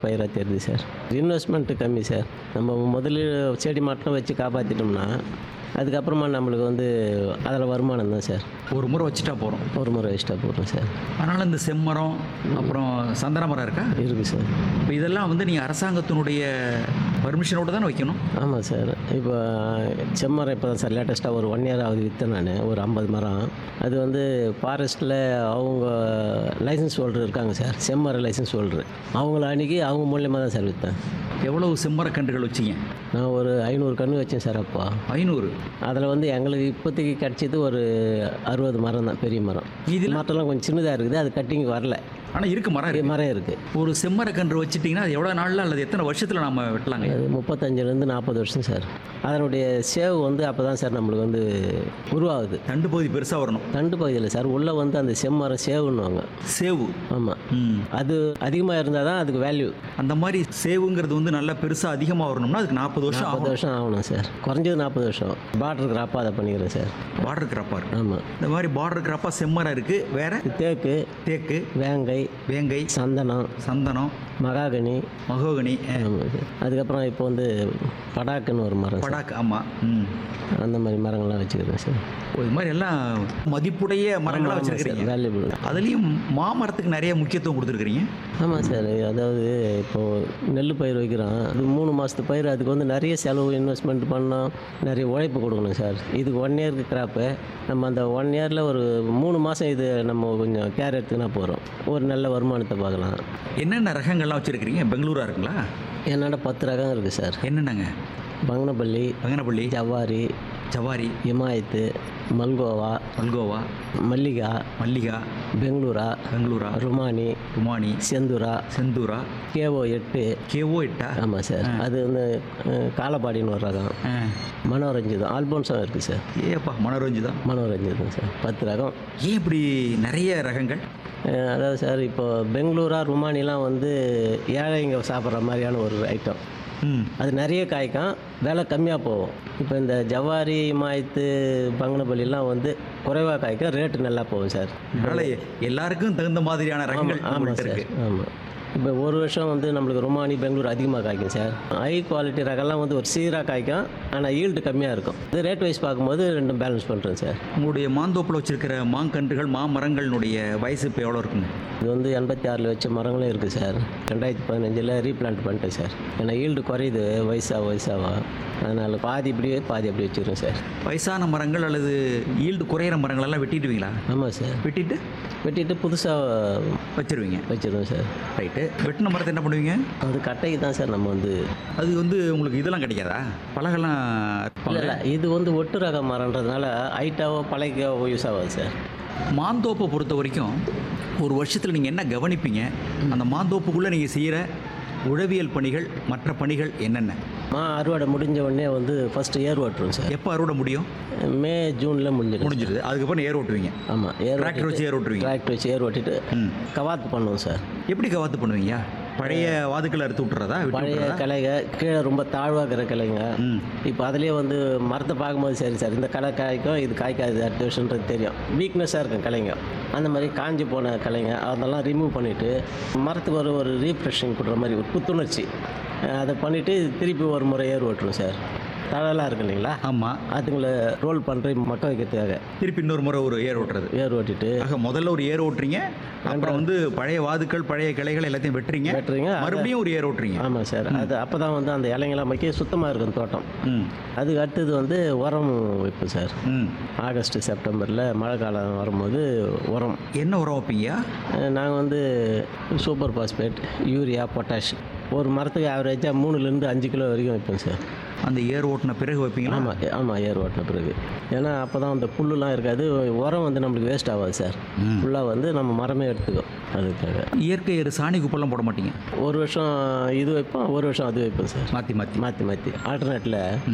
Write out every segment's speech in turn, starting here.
பயிராக தெரியுது sir investment கம்மி சார் நம்ம முதல்ல செடி மட்டும் வச்சு காப்பாற்றிட்டோம்னா அதுக்கப்புறமா நம்மளுக்கு வந்து அதில் வருமானம் தான் சார் ஒரு முறை வச்சுட்டா போகிறோம் ஒரு முறை எக்ஸ்ட்ரா போடுறோம் சார் அதனால் இந்த செம்மரம் அப்புறம் சந்தன மரம் இருக்கா இருக்குது சார் இப்போ இதெல்லாம் வந்து நீங்கள் அரசாங்கத்தினுடைய பர்மிஷனோடு தானே வைக்கணும் ஆமாம் சார் இப்போ செம்மரம் இப்போ தான் சார் லேட்டஸ்ட்டாக ஒரு ஒன் இயர் ஆகுது விற்றேன் நான் ஒரு ஐம்பது மரம் அது வந்து ஃபாரஸ்ட்டில் அவங்க லைசன்ஸ் ஹோல்டர் இருக்காங்க சார் செம்மரம் லைசன்ஸ் ஹோல்டர் அவங்கள அன்றைக்கி அவங்க மூலியமாக தான் சார் விற்றேன் எவ்வளவு செம்மரக்கன்றுகள் வச்சிங்க நான் ஒரு ஐநூறு கன்று வச்சேன் சார் அப்போ ஐநூறு அதில் வந்து எங்களுக்கு இப்போதைக்கு கிடச்சது ஒரு அறுபது மரம் தான் பெரிய மரம் இதில் மரத்தெல்லாம் கொஞ்சம் சின்னதாக இருக்குது அது கட்டிங் வரல ஆனால் இருக்கு மரம் இருக்கு மரம் இருக்குது ஒரு செம்மரக்கன்று வச்சிட்டிங்கன்னா அது எவ்வளோ நாளில் அல்லது எத்தனை வருஷத்தில் நம்ம வெட்டலாங்க அது முப்பத்தஞ்சுலேருந்து நாற்பது வருஷம் சார் அதனுடைய சேவ் வந்து அப்போ தான் சார் நம்மளுக்கு வந்து உருவாகுது தண்டு பகுதி பெருசாக வரணும் தண்டு பகுதியில் சார் உள்ளே வந்து அந்த செம்மரம் சேவுன்னுவாங்க சேவு ஆமாம் ம் அது அதிகமாக இருந்தால் தான் அதுக்கு வேல்யூ அந்த மாதிரி சேவுங்கிறது வந்து நல்லா பெருசாக அதிகமாக வரணும்னா அதுக்கு நாற்பது வருஷம் நாற்பது ஆகும் வருஷம் ஆகணும் சார் குறைஞ்சது நாற்பது வருஷம் பார்டர் கிராப்பாக அதை பண்ணிக்கிறேன் சார் பார்டர் கிராப்பாக இருக்கு ஆமாம் இந்த மாதிரி பார்டர் கிராப்பாக செம்மரம் இருக்குது வேற தேக்கு தேக்கு வேங்கை வேங்கை சந்தனம் சந்தனம் மகாகனி மகோகனி அஹ், ஆமாம் சார் அதுக்கப்புறம் இப்போ வந்து படாக்குன்னு ஒரு மரம் சார். படாக் ஆமாம் ம் அந்த மாதிரி மரங்கள்லாம் வச்சுக்கிறேன் சார் ஓ, இது மாதிரி எல்லாம் மதிப்புடைய மரங்களாக வச்சிருக்கிறீங்க வேல்யூபிள் அதுலேயும் மாமரத்துக்கு நிறைய முக்கியத்துவம் கொடுத்துருக்குறீங்க ஆமாம் சார் அதாவது இப்போது நெல் பயிர் வைக்கிறோம் அது மூணு மாதத்து பயிர் அதுக்கு வந்து நிறைய செலவு இன்வெஸ்ட்மெண்ட் பண்ணோம் நிறைய உழைப்பு கொடுக்கணும் சார் இதுக்கு ஒன் இயருக்கு கிராப்பு நம்ம அந்த ஒன் இயரில் ஒரு மூணு மாதம் இது நம்ம கொஞ்சம் கேர் எடுத்துக்கினா போகிறோம் ஒரு நல்ல வருமானத்தை பார்க்கலாம் என்னென்ன ரகங்கள்லாம் வச்சுருக்கிறீங்க பெங்களூரா இருக்குங்களா என்னோட பத்து ரகம் இருக்குது சார் என்னென்னங்க பங்கனப்பள்ளி பங்கனப்பள்ளி ஜவ்வாரி ஜவாரி இமாயத்து மல்கோவா மல்கோவா மல்லிகா மல்லிகா பெங்களூரா பெங்களூரா ருமானி குமானி செந்தூரா செந்தூரா கேஓ எட்டு கேஓ எட்டா ஆமாம் சார் அது வந்து அஹ், காலப்பாடின்னு ஒரு ரகம் ஆ. மனோரஞ்சிதம் ஆல்போன்ஸும் இருக்குது சார் ஏப்பா மனோரஞ்சு தான் மனோரஞ்சிதம் சார் பத்து ரகம் ஏன் இப்படி நிறைய ரகங்கள் அஹ், அதாவது சார் இப்போ பெங்களூரா ருமானிலாம் வந்து ஏழைங்க சாப்பிட்ற மாதிரியான ஒரு ஐட்டம் ம் அது நிறைய காய்க்கும் விலை கம்மியாக போகும் இப்போ இந்த ஜவாரி மாயத்து பங்கனப்பள்ளிலாம் வந்து குறைவாக காய்க்கும் ரேட்டு நல்லா போகும் சார் அதனால எல்லாருக்கும் தகுந்த மாதிரியான ரகங்கள் ஆமாம் உங்கள்கிட்ட சார் இருக்கு ஆமாம் இப்போ ஒரு வருஷம் வந்து நம்மளுக்கு ருமானி பெங்களூர் அதிகமாக காய்க்கும் சார் ஹை குவாலிட்டி ரகம்லாம் வந்து ஒரு சீராக காய்க்கும் ஆனால் ஈல்டு கம்மியாக இருக்கும் இது ரேட் வைஸ் பார்க்கும்போது ரெண்டும் பேலன்ஸ் பண்ணுறேன் சார் உங்களுடைய மாந்தோப்பில் வச்சிருக்கிற மாங்கன்றுகள் மாமரங்களினுடைய வயசு இப்போ எவ்வளோ இருக்குங்க இது வந்து எண்பத்தி ஆறில் வச்ச மரங்களும் இருக்குது சார் ரெண்டாயிரத்தி பதினஞ்சில் ரீப்ளான்ட் பண்ணிட்டேன் சார் ஏன்னா ஈல்டு குறையுது வயசாக வயசாக அதனால் பாதி இப்படியே பாதி அப்படி வச்சுக்கிறேன் சார் வயசான மரங்கள் அல்லது ஈல்டு குறையிற மரங்கள் எல்லாம் வெட்டிடுவீங்களா ஆமாம் சார் வெட்டிட்டு வெட்டிட்டு புதுசாக வச்சிருவீங்க வச்சிருவோம் சார் ரைட்டு வெட்டின மரத்தை என்ன பண்ணுவீங்க அது கட்டைக்கு தான் சார் நம்ம வந்து அது வந்து உங்களுக்கு இதெல்லாம் கிடைக்காதா பலகெல்லாம் இல்லை இல்லை இது வந்து ஒட்டு ரக மரன்றதுனால ஹைட்டாவோ பழைக்காவோ யூஸ் ஆகாது சார் மாந்தோப்பை பொறுத்த வரைக்கும் ஒரு வருஷத்தில் நீங்கள் என்ன கவனிப்பீங்க அந்த மாந்தோப்புக்குள்ளே நீங்கள் செய்கிற உழவியல் பணிகள் மற்ற பணிகள் என்னென்ன மா அறுவடை முடிஞ்ச உடனே வந்து ஃபஸ்ட்டு ஏர் ஓட்டுருவோம் சார் எப்போ அறுவடை முடியும் மே ஜூனில் முடிஞ்சிடும் முடிஞ்சிடுது அதுக்கப்புறம் ஏர் ஓட்டுவீங்க ஆமாம் ஏர் டிராக்டர் வச்சு ஏர் ஓட்டுவீங்க டிராக்டர் வச்சு ஏர் ஓட்டிட்டு ம் கவாத்து பண்ணுவோம் சார் எப்படி கவாத்து பண்ணுவீங்க பழைய வாதுக்களை அறுத்து விட்டுறதா விட்டு பழைய விட்டுறதா கிளைங்க கீழே ரொம்ப தாழ்வாக இருக்கிற கிளைங்க ம் இப்போ அதுலேயே வந்து மரத்தை பார்க்கும்போது சரி சார் இந்த களை காய்க்கும் இது காய்க்காது அடுத்த வருஷன்றது தெரியும் வீக்னஸாக இருக்கும் கிளைங்க அந்த மாதிரி காஞ்சி போன கிளைங்க அதெல்லாம் ரிமூவ் பண்ணிவிட்டு மரத்துக்கு ஒரு ஒரு ரீஃப்ரெஷிங் கொடுக்குற மாதிரி ஒரு புத்துணர்ச்சி அஹ் அதை பண்ணிவிட்டு திருப்பி ஒரு முறை ஏர் ஓட்டுருவோம் சார் தழலாம் இருக்கு இல்லைங்களா ஆமாம் அதுங்களை ரோல் பண்ணுற மக்க வைக்கிறதுக்காக திருப்பி இன்னொரு முறை ஒரு ஏர் ஓட்டுறது ஏர் ஓட்டிட்டு ஆக முதல்ல ஒரு ஏர் ஓட்டுறீங்க அப்புறம் வந்து பழைய வாதுக்கள் பழைய கிளைகள் எல்லாத்தையும் வெட்டுறீங்க வெட்டுறீங்க அதை- மறுபடியும் ஒரு ஏர் ஓட்டுறீங்க ஆமாம் சார் அது அப்போ தான் வந்து அந்த இலைங்கெல்லாம் மக்கி சுத்தமாக இருக்கும் தோட்டம் ம் அதுக்கு அடுத்தது வந்து உரம் வைப்போம் சார் ம் ஆகஸ்ட் செப்டம்பரில் மழை காலம் வரும்போது உரம் என்ன உரம் வைப்பீங்க நாங்கள் வந்து சூப்பர் பாஸ்பேட் யூரியா பொட்டாஷ் ஒரு மரத்துக்கு ஆவரேஜாக மூணுலேருந்து அஞ்சு கிலோ வரைக்கும் வைப்போம் சார் அந்த ஏர் ஓட்டின பிறகு வைப்பீங்களா ஆமாம் ஆமாம் ஏர் ஓட்டின பிறகு ஏன்னா அப்போ தான் அந்த புல்லுலாம் இருக்காது உரம் வந்து நம்மளுக்கு வேஸ்ட் ஆகாது சார் ம். ஃபுல்லாக வந்து நம்ம மரமே எடுத்துக்கும் அதுக்காக இயற்கை ஏறு சாணி குப்பெல்லாம் போட மாட்டீங்க ஒரு வருஷம் இது வைப்போம் ஒரு வருஷம் அது வைப்போம் சார் மாற்றி மாற்றி மாற்றி மாற்றி ஆல்டர்னேட்டில் ம்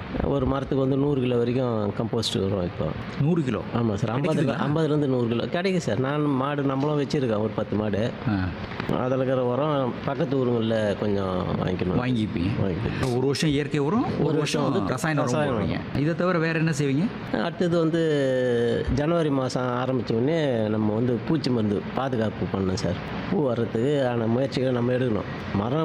ஒரு மரத்துக்கு வந்து நூறு கிலோ வரைக்கும் கம்போஸ்ட் வரும் இப்போ நூறு கிலோ ஆமாம் சார் ஐம்பது ஐம்பதுலேருந்து நூறு கிலோ கிடைக்கும் சார் நான் மாடு நம்மளும் வச்சுருக்கேன் ஒரு பத்து மாடு ஆ, அதில் இருக்கிற உரம் பக்கத்து ஊருங்களில் கொஞ்சம் வாங்கிக்கணும் வாங்கிப்பீங்க வாங்கிக்கணும் ஒரு வருஷம் இயற்கை உரம் ஒரு வருஷம் வந்து ரசாயன உரம் ரசாயன போடுவீங்க இதை தவிர வேற என்ன செய்வீங்க அடுத்தது வந்து ஜனவரி மாதம் ஆரம்பித்த உடனே நம்ம வந்து பூச்சி மருந்து பாதுகாப்பு பண்ணணும் சார் பூ வர்றதுக்கு ஆன முயற்சிகளை நம்ம எடுக்கணும் மரம்